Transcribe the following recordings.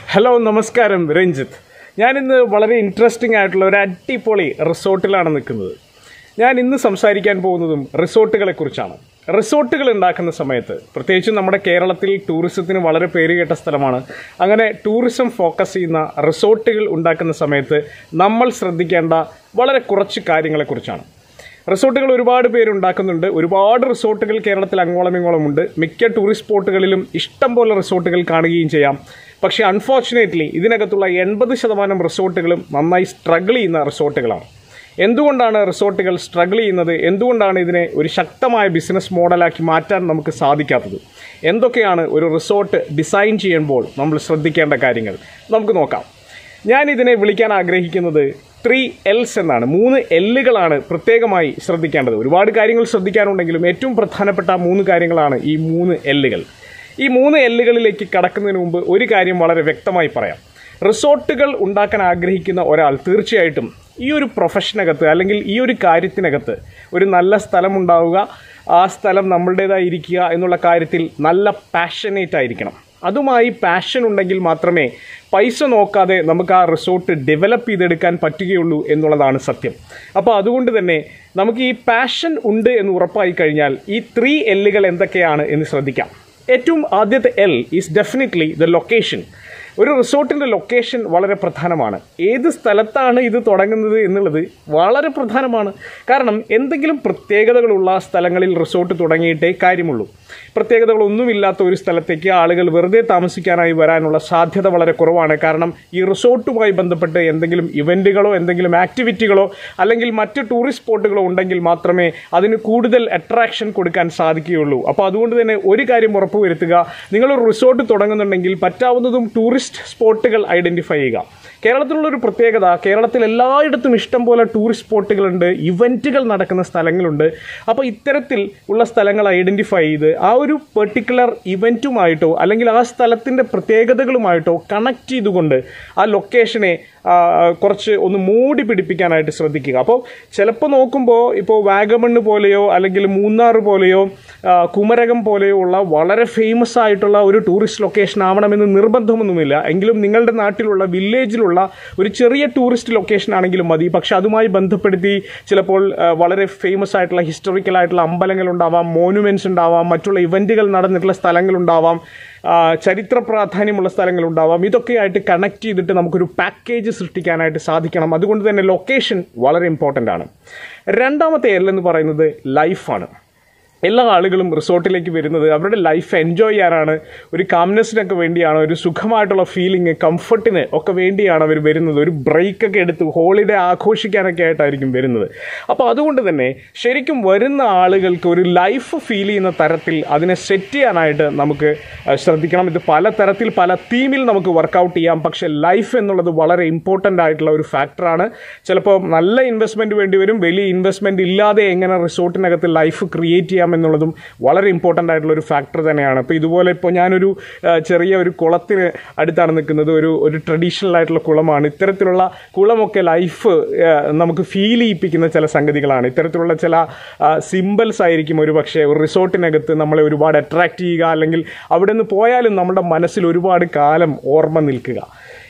hello നമസ്കാരം രഞ്ജിത്ത് ഞാൻ ഇന്ന് വളരെ ഇൻട്രസ്റ്റിംഗ് ആയിട്ടുള്ള ഒരു അടിപൊളി റിസോർട്ടിലാണ് നിൽക്കുന്നത് ഞാൻ ഇന്ന് സംസാരിക്കാൻ പോകുന്നതും റിസോർട്ടുകളെ കുറിച്ചാണ് റിസോർട്ടുകൾ ഉണ്ടാക്കുന്ന സമയത്ത് പ്രത്യേകിച്ചും നമ്മുടെ കേരളത്തിൽ ടൂറിസത്തിന് വളരെ പേരുകേട്ട സ്ഥലമാണ് അങ്ങനെ ടൂറിസം ഫോക്കസ് ചെയ്യുന്ന റിസോർട്ടുകൾ ഉണ്ടാക്കുന്ന സമയത്ത് നമ്മൾ ശ്രദ്ധിക്കേണ്ട വളരെ കുറച്ച് കാര്യങ്ങളെക്കുറിച്ചാണ് റിസോർട്ടുകൾ ഒരുപാട് പേര് ഉണ്ടാക്കുന്നുണ്ട് ഒരുപാട് റിസോർട്ടുകൾ കേരളത്തിൽ അങ്ങോളം ഇങ്ങോളം ഉണ്ട് മിക്ക ടൂറിസ്റ്റ് സ്പോട്ടുകളിലും ഇഷ്ടം പോലെ റിസോർട്ടുകൾ കാണുകയും ചെയ്യാം പക്ഷേ അൺഫോർച്ചുനേറ്റ്ലി ഇതിനകത്തുള്ള എൺപത് ശതമാനം റിസോർട്ടുകളും നന്നായി സ്ട്രഗിൾ ചെയ്യുന്ന റിസോർട്ടുകളാണ് എന്തുകൊണ്ടാണ് റിസോർട്ടുകൾ സ്ട്രഗിൾ ചെയ്യുന്നത് എന്തുകൊണ്ടാണ് ഇതിനെ ഒരു ശക്തമായ ബിസിനസ് മോഡലാക്കി മാറ്റാൻ നമുക്ക് സാധിക്കാത്തത് എന്തൊക്കെയാണ് ഒരു റിസോർട്ട് ഡിസൈൻ ചെയ്യുമ്പോൾ നമ്മൾ ശ്രദ്ധിക്കേണ്ട കാര്യങ്ങൾ നമുക്ക് നോക്കാം ഞാൻ ഇതിനെ വിളിക്കാൻ ആഗ്രഹിക്കുന്നത് ത്രീ എൽസ് എന്നാണ് മൂന്ന് എല്ലുകളാണ് പ്രത്യേകമായി ശ്രദ്ധിക്കേണ്ടത് ഒരുപാട് കാര്യങ്ങൾ ശ്രദ്ധിക്കാനുണ്ടെങ്കിലും ഏറ്റവും പ്രധാനപ്പെട്ട മൂന്ന് കാര്യങ്ങളാണ് ഈ മൂന്ന് എല്ലുകൾ ഈ മൂന്ന് എല്ലുകളിലേക്ക് കടക്കുന്നതിന് മുമ്പ് ഒരു കാര്യം വളരെ വ്യക്തമായി പറയാം റിസോർട്ടുകൾ ഉണ്ടാക്കാൻ ആഗ്രഹിക്കുന്ന ഒരാൾ തീർച്ചയായിട്ടും ഈ ഒരു പ്രൊഫഷനകത്ത് അല്ലെങ്കിൽ ഈ ഒരു കാര്യത്തിനകത്ത് ഒരു നല്ല സ്ഥലം ഉണ്ടാവുക ആ സ്ഥലം നമ്മളുടേതായിരിക്കുക എന്നുള്ള കാര്യത്തിൽ നല്ല പാഷനേറ്റ് ആയിരിക്കണം അതുമായി പാഷൻ ഉണ്ടെങ്കിൽ മാത്രമേ പൈസ നോക്കാതെ നമുക്ക് ആ റിസോർട്ട് ഡെവലപ്പ് ചെയ്തെടുക്കാൻ പറ്റുകയുള്ളൂ എന്നുള്ളതാണ് സത്യം അപ്പോൾ അതുകൊണ്ട് തന്നെ നമുക്ക് ഈ പാഷൻ ഉണ്ട് എന്ന് ഉറപ്പായി കഴിഞ്ഞാൽ ഈ ത്രീ എല്ലുകൾ എന്തൊക്കെയാണ് എന്ന് ശ്രദ്ധിക്കാം ഏറ്റവും ആദ്യത്തെ L is definitely the location ഒരു റിസോർട്ടിൻ്റെ ലൊക്കേഷൻ വളരെ പ്രധാനമാണ് ഏത് സ്ഥലത്താണ് ഇത് തുടങ്ങുന്നത് എന്നുള്ളത് വളരെ പ്രധാനമാണ് കാരണം എന്തെങ്കിലും പ്രത്യേകതകളുള്ള സ്ഥലങ്ങളിൽ റിസോർട്ട് തുടങ്ങിയിട്ടേ കാര്യമുള്ളൂ പ്രത്യേകതകളൊന്നുമില്ലാത്ത ഒരു സ്ഥലത്തേക്ക് ആളുകൾ വെറുതെ താമസിക്കാനായി വരാനുള്ള സാധ്യത വളരെ കുറവാണ് കാരണം ഈ റിസോർട്ടുമായി ബന്ധപ്പെട്ട് എന്തെങ്കിലും ഇവൻറ്റുകളോ എന്തെങ്കിലും ആക്ടിവിറ്റികളോ അല്ലെങ്കിൽ മറ്റ് ടൂറിസ്റ്റ് സ്പോട്ടുകളോ ഉണ്ടെങ്കിൽ മാത്രമേ അതിന് കൂടുതൽ അട്രാക്ഷൻ കൊടുക്കാൻ സാധിക്കുകയുള്ളൂ അപ്പോൾ അതുകൊണ്ട് തന്നെ ഒരു കാര്യം ഉറപ്പുവരുത്തുക നിങ്ങളൊരു റിസോർട്ട് തുടങ്ങുന്നുണ്ടെങ്കിൽ പറ്റാവുന്നതും ടൂറിസ്റ്റ് സ്പോട്ടുകൾ ഐഡൻറ്റിഫൈ ചെയ്യുക കേരളത്തിലുള്ള ഒരു പ്രത്യേകത കേരളത്തിൽ എല്ലായിടത്തും ഇഷ്ടം പോലെ ടൂറിസ്റ്റ് സ്പോട്ടുകളുണ്ട് ഇവൻറ്റുകൾ നടക്കുന്ന സ്ഥലങ്ങളുണ്ട് അപ്പോൾ ഇത്തരത്തിൽ ഉള്ള സ്ഥലങ്ങൾ ഐഡൻറ്റിഫൈ ചെയ്ത് ആ ഒരു പെർട്ടിക്കുലർ ഇവൻറ്റുമായിട്ടോ അല്ലെങ്കിൽ ആ സ്ഥലത്തിൻ്റെ പ്രത്യേകതകളുമായിട്ടോ കണക്ട് ചെയ്തുകൊണ്ട് ആ ലൊക്കേഷനെ ആ, കുറച്ച് ഒന്ന് മൂടി പിടിപ്പിക്കാനായിട്ട് ശ്രദ്ധിക്കുക അപ്പോൾ ചിലപ്പോൾ നോക്കുമ്പോൾ ഇപ്പോൾ വാഗമണ്ണ് പോലെയോ അല്ലെങ്കിൽ മൂന്നാർ പോലെയോ ആ, കുമരകം പോലെയോ ഉള്ള വളരെ ഫേമസ് ആയിട്ടുള്ള ഒരു ടൂറിസ്റ്റ് ലൊക്കേഷൻ ആവണമെന്ന് നിർബന്ധമൊന്നുമില്ല എങ്കിലും നിങ്ങളുടെ നാട്ടിലുള്ള വില്ലേജിലുള്ള ഒരു ചെറിയ ടൂറിസ്റ്റ് ലൊക്കേഷൻ ആണെങ്കിലും മതി പക്ഷെ അതുമായി ബന്ധപ്പെടുത്തി ചിലപ്പോൾ ആ, വളരെ ഫേമസ് ആയിട്ടുള്ള ഹിസ്റ്റോറിക്കൽ ആയിട്ടുള്ള അമ്പലങ്ങൾ ഉണ്ടാവാം മോണുമെന്റ്സ് ഉണ്ടാവാം മറ്റുള്ള ഇവന്റുകൾ നടന്നിട്ടുള്ള സ്ഥലങ്ങളുണ്ടാവാം ആ, ചരിത്ര പ്രാധാന്യമുള്ള സ്ഥലങ്ങളുണ്ടാവാം ഇതൊക്കെയായിട്ട് കണക്ട് ചെയ്തിട്ട് നമുക്കൊരു പാക്കേജ് സൃഷ്ടിക്കാനായിട്ട് സാധിക്കണം അതുകൊണ്ട് തന്നെ ലൊക്കേഷൻ വളരെ ഇമ്പോർട്ടൻ്റ് ആണ് രണ്ടാമത്തെ എൽ എന്ന് പറയുന്നത് ലൈഫാണ് എല്ലാ ആളുകളും റിസോർട്ടിലേക്ക് വരുന്നത് അവരുടെ ലൈഫ് എൻജോയ് ചെയ്യാനാണ് ഒരു കാംനെസ്സിനൊക്കെ വേണ്ടിയാണ് ഒരു സുഖമായിട്ടുള്ള ഫീലിംഗ് കംഫർട്ടിന് ഒക്കെ വേണ്ടിയാണ് അവർ വരുന്നത് ഒരു ബ്രേക്കൊക്കെ എടുത്ത് ഹോളിഡേ ആഘോഷിക്കാനൊക്കെ ആയിട്ടായിരിക്കും വരുന്നത് അപ്പോൾ അതുകൊണ്ട് തന്നെ ശരിക്കും വരുന്ന ആളുകൾക്ക് ഒരു ലൈഫ് ഫീൽ ചെയ്യുന്ന തരത്തിൽ അതിനെ സെറ്റ് ചെയ്യാനായിട്ട് നമുക്ക് ആ, ശ്രദ്ധിക്കണം ഇത് പല തരത്തിൽ പല തീമിൽ നമുക്ക് വർക്കൗട്ട് ചെയ്യാം പക്ഷേ ലൈഫ് എന്നുള്ളത് വളരെ ഇമ്പോർട്ടൻ്റ് ആയിട്ടുള്ള ഒരു ഫാക്ടറാണ് ചിലപ്പോൾ നല്ല ഇൻവെസ്റ്റ്മെൻറ്റ് വേണ്ടി വരും വലിയ ഇൻവെസ്റ്റ്മെൻറ്റ് ഇല്ലാതെ എങ്ങനെ റിസോർട്ടിനകത്ത് ലൈഫ് ക്രിയേറ്റ് ചെയ്യാം എന്നുള്ളതും വളരെ ഇമ്പോർട്ടൻ്റ് ആയിട്ടുള്ള ഒരു ഫാക്ടർ തന്നെയാണ് അപ്പോൾ ഇതുപോലെ ഇപ്പോൾ ഞാനൊരു ആ, ചെറിയ ഒരു കുളത്തിന് അടുത്താണ് നിൽക്കുന്നത് ഒരു ഒരു ട്രഡീഷണൽ ആയിട്ടുള്ള കുളമാണ് ഇത്തരത്തിലുള്ള കുളമൊക്കെ ലൈഫ് നമുക്ക് ഫീൽ ചെയ്യിപ്പിക്കുന്ന ചില സംഗതികളാണ് ഇത്തരത്തിലുള്ള ചില സിമ്പിൾസ് ആയിരിക്കും ഒരു പക്ഷേ ഒരു റിസോർട്ടിനകത്ത് നമ്മളെ ഒരുപാട് അട്രാക്റ്റ് ചെയ്യുക അല്ലെങ്കിൽ അവിടെ നിന്ന് പോയാലും നമ്മുടെ മനസ്സിൽ ഒരുപാട് കാലം ഓർമ്മ നിൽക്കുക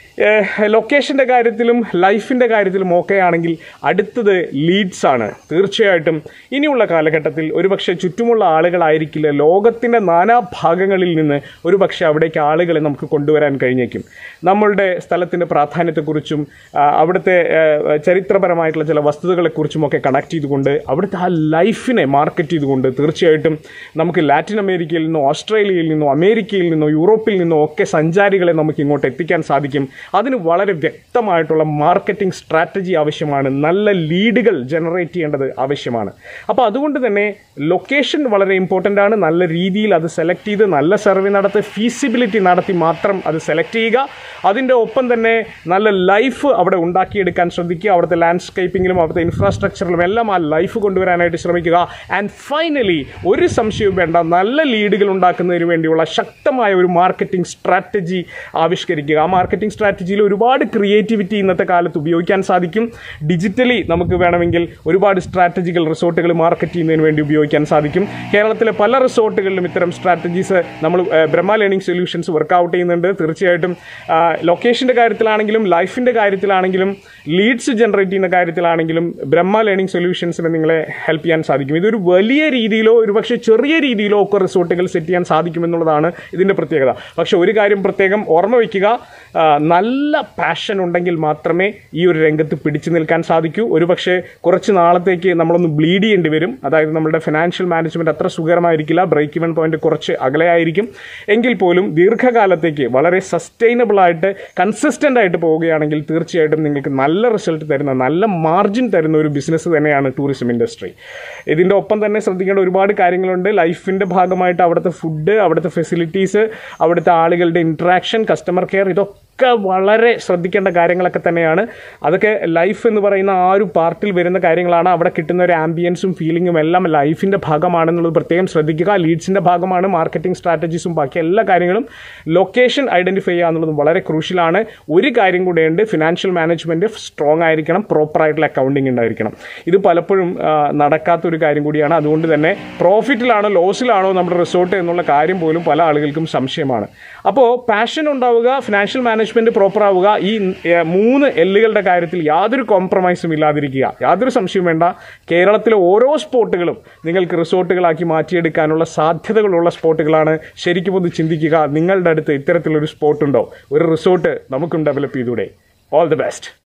ലൊക്കേഷൻ്റെ കാര്യത്തിലും ലൈഫിൻ്റെ കാര്യത്തിലും ഒക്കെ ആണെങ്കിൽ അടുത്തത് ലീഡ്സ് ആണ് തീർച്ചയായിട്ടും ഇനിയുള്ള കാലഘട്ടത്തിൽ ഒരുപക്ഷെ ചുറ്റുമുള്ള ആളുകളായിരിക്കില്ല ലോകത്തിൻ്റെ നാനാഭാഗങ്ങളിൽ നിന്ന് ഒരുപക്ഷെ അവിടേക്ക് ആളുകളെ നമുക്ക് കൊണ്ടുവരാൻ കഴിഞ്ഞേക്കും നമ്മളുടെ സ്ഥലത്തിൻ്റെ പ്രാധാന്യത്തെക്കുറിച്ചും ആ, അവിടുത്തെ ആ, ചരിത്രപരമായിട്ടുള്ള ചില വസ്തുതകളെക്കുറിച്ചും ഒക്കെ കണക്ട് ചെയ്തുകൊണ്ട് അവിടുത്തെ ആ ലൈഫിനെ മാർക്കറ്റ് ചെയ്തുകൊണ്ട് തീർച്ചയായിട്ടും നമുക്ക് ലാറ്റിൻ അമേരിക്കയിൽ നിന്നോ ഓസ്ട്രേലിയയിൽ നിന്നോ അമേരിക്കയിൽ നിന്നോ യൂറോപ്പിൽ നിന്നോ ഒക്കെ സഞ്ചാരികളെ നമുക്ക് ഇങ്ങോട്ട് എത്തിക്കാൻ സാധിക്കും അതിന് വളരെ വ്യക്തമായിട്ടുള്ള മാർക്കറ്റിംഗ് സ്ട്രാറ്റജി ആവശ്യമാണ് നല്ല ലീഡുകൾ ജനറേറ്റ് ചെയ്യേണ്ടത് ആവശ്യമാണ് അപ്പോൾ അതുകൊണ്ട് തന്നെ ലൊക്കേഷൻ വളരെ ഇമ്പോർട്ടൻ്റ് ആണ് നല്ല രീതിയിൽ അത് സെലക്ട് ചെയ്ത് നല്ല സർവേ നടത്തി ഫീസിബിലിറ്റി നടത്തി മാത്രം അത് സെലക്ട് ചെയ്യുക അതിൻ്റെ ഒപ്പം തന്നെ നല്ല ലൈഫ് അവിടെ ഉണ്ടാക്കിയെടുക്കാൻ ശ്രദ്ധിക്കുക അവിടുത്തെ ലാൻഡ്സ്കേപ്പിങ്ങിലും അവിടുത്തെ ഇൻഫ്രാസ്ട്രക്ചറിലും എല്ലാം ആ ലൈഫ് കൊണ്ടുവരാനായിട്ട് ശ്രമിക്കുക ആൻഡ് ഫൈനലി ഒരു സംശയവും വേണ്ട നല്ല ലീഡുകൾ ഉണ്ടാക്കുന്നതിന് വേണ്ടിയുള്ള ശക്തമായ ഒരു മാർക്കറ്റിംഗ് സ്ട്രാറ്റജി ആവിഷ്കരിക്കുക ആ മാർക്കറ്റിംഗ് സ്ട്രാറ്റജി സ്ട്രാറ്റജിയിൽ ഒരുപാട് ക്രിയേറ്റിവിറ്റി ഇന്നത്തെ കാലത്ത് ഉപയോഗിക്കാൻ സാധിക്കും ഡിജിറ്റലി നമുക്ക് വേണമെങ്കിൽ ഒരുപാട് സ്ട്രാറ്റജികൾ റിസോർട്ടുകൾ മാർക്കറ്റ് ചെയ്യുന്നതിന് വേണ്ടി ഉപയോഗിക്കാൻ സാധിക്കും കേരളത്തിലെ പല റിസോർട്ടുകളിലും ഇത്തരം സ്ട്രാറ്റജീസ് നമ്മൾ ആ, ബ്രഹ്മ ലേണിംഗ് സൊല്യൂഷൻസ് വർക്കൗട്ട് ചെയ്യുന്നുണ്ട് തീർച്ചയായിട്ടും ലൊക്കേഷൻ്റെ കാര്യത്തിലാണെങ്കിലും ലൈഫിൻ്റെ കാര്യത്തിലാണെങ്കിലും ലീഡ്സ് ജനറേറ്റ് ചെയ്യുന്ന കാര്യത്തിലാണെങ്കിലും ബ്രഹ്മ ലേണിംഗ് സൊല്യൂഷൻസിന് നിങ്ങളെ ഹെൽപ്പ് ചെയ്യാൻ സാധിക്കും ഇതൊരു വലിയ രീതിയിലോ ഒരുപക്ഷെ ചെറിയ രീതിയിലോ ഒക്കെ റിസോർട്ടുകൾ സെറ്റ് ചെയ്യാൻ സാധിക്കുമെന്നുള്ളതാണ് ഇതിൻ്റെ പ്രത്യേകത പക്ഷെ ഒരു കാര്യം പ്രത്യേകം ഓർമ്മ വയ്ക്കുക ആ, നല്ല പാഷൻ ഉണ്ടെങ്കിൽ മാത്രമേ ഈ ഒരു രംഗത്ത് പിടിച്ചു നിൽക്കാൻ സാധിക്കൂ ഒരുപക്ഷെ കുറച്ച് നാളത്തേക്ക് നമ്മളൊന്ന് ബ്ലീഡ് ചെയ്യേണ്ടി വരും അതായത് നമ്മുടെ ഫിനാൻഷ്യൽ മാനേജ്മെന്റ് അത്ര സുഖകരമായിരിക്കില്ല ബ്രേക്ക് ഇവൻ പോയിന്റ് കുറച്ച് അകലെയായിരിക്കും എങ്കിൽ പോലും ദീർഘകാലത്തേക്ക് വളരെ സസ്റ്റൈനബിൾ ആയിട്ട് കൺസിസ്റ്റന്റ് ആയിട്ട് പോവുകയാണെങ്കിൽ തീർച്ചയായിട്ടും നിങ്ങൾക്ക് നല്ല റിസൾട്ട് തരുന്ന നല്ല മാർജിൻ തരുന്ന ഒരു ബിസിനസ് തന്നെയാണ് ടൂറിസം ഇൻഡസ്ട്രി ഇതിൻ്റെ ഒപ്പം തന്നെ ശ്രദ്ധിക്കേണ്ട ഒരുപാട് കാര്യങ്ങളുണ്ട് ലൈഫിൻ്റെ ഭാഗമായിട്ട് അവിടുത്തെ ഫുഡ് അവിടുത്തെ ഫെസിലിറ്റീസ് അവിടുത്തെ ആളുകളുടെ ഇൻട്രാക്ഷൻ കസ്റ്റമർ കെയർ ഇതൊക്കെ വളരെ ശ്രദ്ധിക്കേണ്ട കാര്യങ്ങളൊക്കെ തന്നെയാണ് അതൊക്കെ ലൈഫ് എന്ന് പറയുന്ന ആ ഒരു പാർട്ടിൽ വരുന്ന കാര്യങ്ങളാണ് അവിടെ കിട്ടുന്ന ഒരു ആംബിയൻസും ഫീലിങ്ങും എല്ലാം ലൈഫിൻ്റെ ഭാഗമാണെന്നുള്ളത് പ്രത്യേകം ശ്രദ്ധിക്കുക ലീഡ്സിൻ്റെ ഭാഗമാണ് മാർക്കറ്റിംഗ് സ്ട്രാറ്റജീസും ബാക്കി എല്ലാ കാര്യങ്ങളും ലൊക്കേഷൻ ഐഡൻറ്റിഫൈ ചെയ്യുക എന്നുള്ളത് വളരെ ക്രൂഷ്യലാണ് ഒരു കാര്യം കൂടെയുണ്ട് ഫിനാൻഷ്യൽ മാനേജ്മെൻറ്റ് സ്ട്രോങ് ആയിരിക്കണം പ്രോപ്പർ ആയിട്ടുള്ള അക്കൗണ്ടിങ് ഉണ്ടായിരിക്കണം ഇത് പലപ്പോഴും ആ, നടക്കാത്ത ഒരു കാര്യം കൂടിയാണ് അതുകൊണ്ട് തന്നെ പ്രോഫിറ്റിലാണോ ലോസിലാണോ നമ്മുടെ റിസോർട്ട് എന്നുള്ള കാര്യം പോലും പല ആളുകൾക്കും സംശയമാണ് അപ്പോൾ പാഷൻ ഉണ്ടാവുക ഫിനാൻഷ്യൽ മാനേജ്മെൻറ്റ് പ്രോപ്പർ ആവുക ഈ ഏ, മൂന്ന് എല്ലുകളുടെ കാര്യത്തിൽ യാതൊരു കോംപ്രമൈസും ഇല്ലാതിരിക്കുക യാതൊരു സംശയവും വേണ്ട കേരളത്തിലെ ഓരോ സ്പോട്ടുകളും നിങ്ങൾക്ക് റിസോർട്ടുകളാക്കി മാറ്റിയെടുക്കാനുള്ള സാധ്യതകളുള്ള സ്പോട്ടുകളാണ് ശരിക്കും ഒന്ന് ചിന്തിക്കുക നിങ്ങളുടെ അടുത്ത് ഇത്തരത്തിലൊരു സ്പോട്ടുണ്ടോ ഒരു റിസോർട്ട് നമുക്കും ഡെവലപ്പ് ചെയ്തൂടെ ഓൾ ദി ബെസ്റ്റ്